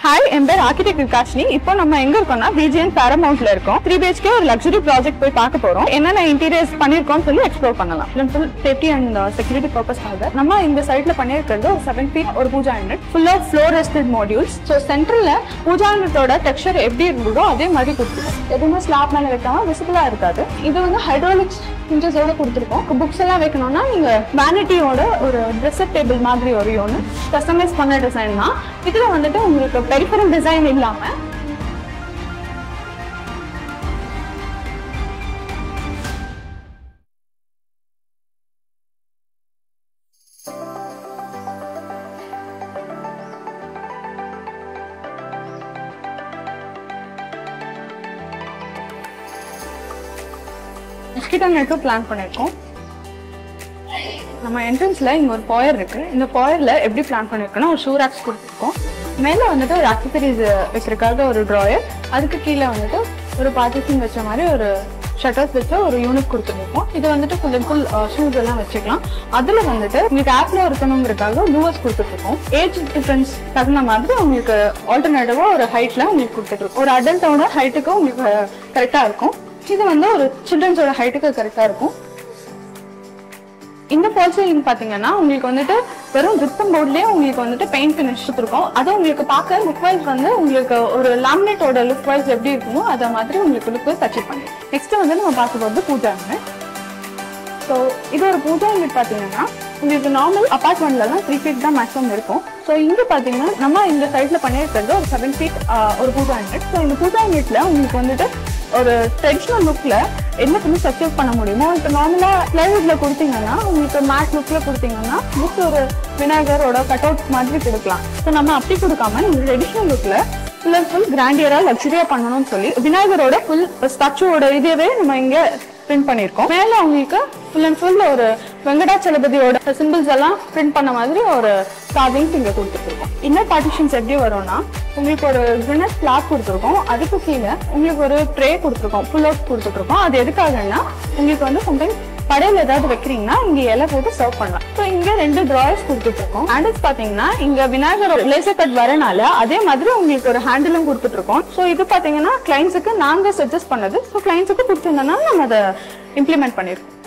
hi என் பேர் architect Vikashini இப்போ நம்ம எங்க இருக்கோம்னா பிஜிஎன் பேரமௌண்ட்ல இருக்கோம் த்ரீ பிஹெச்கே ஒரு லக்ஸரி ப்ராஜெக்ட் போய் பார்க்க போறோம் என்னென்ன இன்டீரியர்ஸ் பண்ணிருக்கோம் சொல்லி எக்ஸ்ப்ளோர் பண்ணலாம் ஃபுல் சேஃப்டி அண்ட் செக்யூரிட்டி பர்பஸ்க்காக நம்ம இந்த சைட்ல பண்ணிருக்கிறது ஒரு செவன் ஃபீட் ஒரு pooja unit full of floor rested modules so சென்டர்ல பூஜா யூனிட்டோட டெக்ஸ்சர் எப்படி இருந்ததோ அதே மாதிரி கொடுத்துருக்கோம் எதுவுமே ஸ்லாப் மேல வைக்காம விசிபிளா இருக்காது இது வந்து ஹைட்ராலிக்ஸ் இன்ச்சஸோட கொடுத்துருக்கோம் புக்ஸ் எல்லாம் வைக்கணும்னா நீங்க வேனிட்டியோட ஒரு ட்ரெஸ்ஸர் டேபிள் மாதிரி ஒரு யூனிட் கஸ்டமைஸ் பண்ண டிசைன் தான் இதுல வந்துட்டு உங்களுக்கு பெரிஃபரல் டிசைன் இல்லாம மஸ்கிட்டோ நெட்டும் பிளான் பண்ணியிருக்கோம் நம்ம என்ட்ரன்ஸ்ல இங்க ஒரு பாயர் இருக்கு இந்த பாயர்ல எப்படி பிளான் பண்ணிருக்கோம்னா ஒரு ஷூ ரேக்ஸ் கொடுத்துருக்கோம் மேல வந்துட்டு ஒரு அக்சசரிஸ் வைக்கிறதுக்காக ஒரு ட்ராயர் அதுக்கு கீழே வந்துட்டு ஒரு பார்ட்டிஷன் வச்ச மாதிரி ஒரு ஷட்டர்ஸ் வச்ச ஒரு யூனிட் கொடுத்துருக்கோம் இது வந்துட்டு ஃபுல் அண்ட் ஃபுல் ஷூஸ் எல்லாம் வச்சுக்கலாம் அதுல வந்துட்டு உங்களுக்கு ஆப்ல இருக்கணுங்கிறதுக்காக லூவர்ஸ் கொடுத்துருக்கோம் ஏஜ் டிஃபரன்ஸ் தகுந்த மாதிரி உங்களுக்கு ஆல்டர்னேட்டிவா ஒரு ஹைட்ல உங்களுக்கு கொடுத்துருக்கோம் ஒரு அடல்ட்டோட ஹைட்டுக்கு உங்களுக்கு கரெக்டா இருக்கும் இது வந்து ஒரு சில்ட்ரன்ஸோட ஹைட்டுக்கு கரெக்டா இருக்கும் இந்த ஃபால் சீலிங் பாத்தீங்கன்னா உங்களுக்கு வந்துட்டு வெறும் ஜிப்சம் போர்ட்லயே உங்களுக்கு வந்துட்டு பெயிண்ட் ஃபினிஷ் இருக்கும் அது உங்களுக்கு பார்க்க லுக் வைஸ் வந்து உங்களுக்கு ஒரு லாமினேட்டோட லுக் வைஸ் எப்படி இருக்குமோ அதை மாதிரி உங்களுக்கு லுக் வைஸ் அச்சீவ் பண்ணி நெக்ஸ்ட் வந்து நம்ம பார்க்க போகிறது பூஜா ஸோ இது ஒரு பூஜா யூனிட் பார்த்தீங்கன்னா உங்களுக்கு நார்மல் அபார்ட்மெண்ட்லலாம் த்ரீ ஃபீட் தான் மேக்ஸிமம் இருக்கும் ஸோ இங்கே பார்த்தீங்கன்னா நம்ம இந்த சைடில் பண்ணியிருக்கிறது ஒரு செவன் ஃபீட் ஒரு பூஜா யூனிட் ஸோ இந்த பூஜா யூனிட்ல உங்களுக்கு வந்துட்டு ஒரு ட்ரெடிஷ்னல் லுக்ல என்ன பண்ணி சக்சஸ் பண்ண முடியுமோ இப்போ நார்மலாக பிளைவுட்ல கொடுத்தீங்கன்னா உங்களுக்கு மேட் லுக்ல கொடுத்தீங்கன்னா ஜஸ்ட் ஒரு விநாயகரோட கட் அவுட் மாதிரி கொடுக்கலாம் ஸோ நம்ம அப்படி கொடுக்காம இந்த ட்ரெடிஷ்னல் லுக்ல ஃபுல் அண்ட் ஃபுல் கிராண்டியரா லக்ஸரியா பண்ணணும்னு சொல்லி விநாயகரோட ஃபுல் ஸ்டாச்சுவோட இதுவே நம்ம இங்க பிரிண்ட் பண்ணியிருக்கோம் மேல உங்களுக்கு ஃபுல் அண்ட் ஃபுல் ஒரு வெங்கடாச்சலபதியோட சிம்பிள்ஸ் எல்லாம் பிரிண்ட் பண்ண மாதிரி ஒரு கார்விங்ஸ் இங்க கொடுத்துருக்கோம் இன்னர் பார்ட்டிஷன்ஸ் எப்படி வரும்னா உங்களுக்கு ஒரு கிரினஸ் ஸ்லாப் கொடுத்துருக்கோம் அதுக்கு கீழே உங்களுக்கு ஒரு ட்ரே கொடுத்துருக்கோம் ஃபுல் அவுட் கொடுத்துருக்கோம் அது எதுக்காகன்னா உங்களுக்கு வந்து சம்டைம்ஸ் படையில ஏதாவது வைக்கிறீங்கன்னா இங்க இலை போட்டு சர்வ் பண்ணலாம் ஸோ இங்க ரெண்டு டிராயர்ஸ் கொடுத்துட்டு இருக்கோம் ஹேண்டில்ஸ் பாத்தீங்கன்னா இங்க விநாயகர் லேசர் கட் வரனால அதே மாதிரி உங்களுக்கு ஒரு ஹேண்டிலும் கொடுத்துட்டு இருக்கோம் ஸோ இது பாத்தீங்கன்னா கிளைண்ட்ஸுக்கு நாங்க சஜஸ்ட் பண்ணது ஸோ கிளைண்ட்ஸுக்கு பிடிச்சிருந்தனால நம்ம அதை இம்ப்ளிமெண்ட் பண்ணிருக்கோம்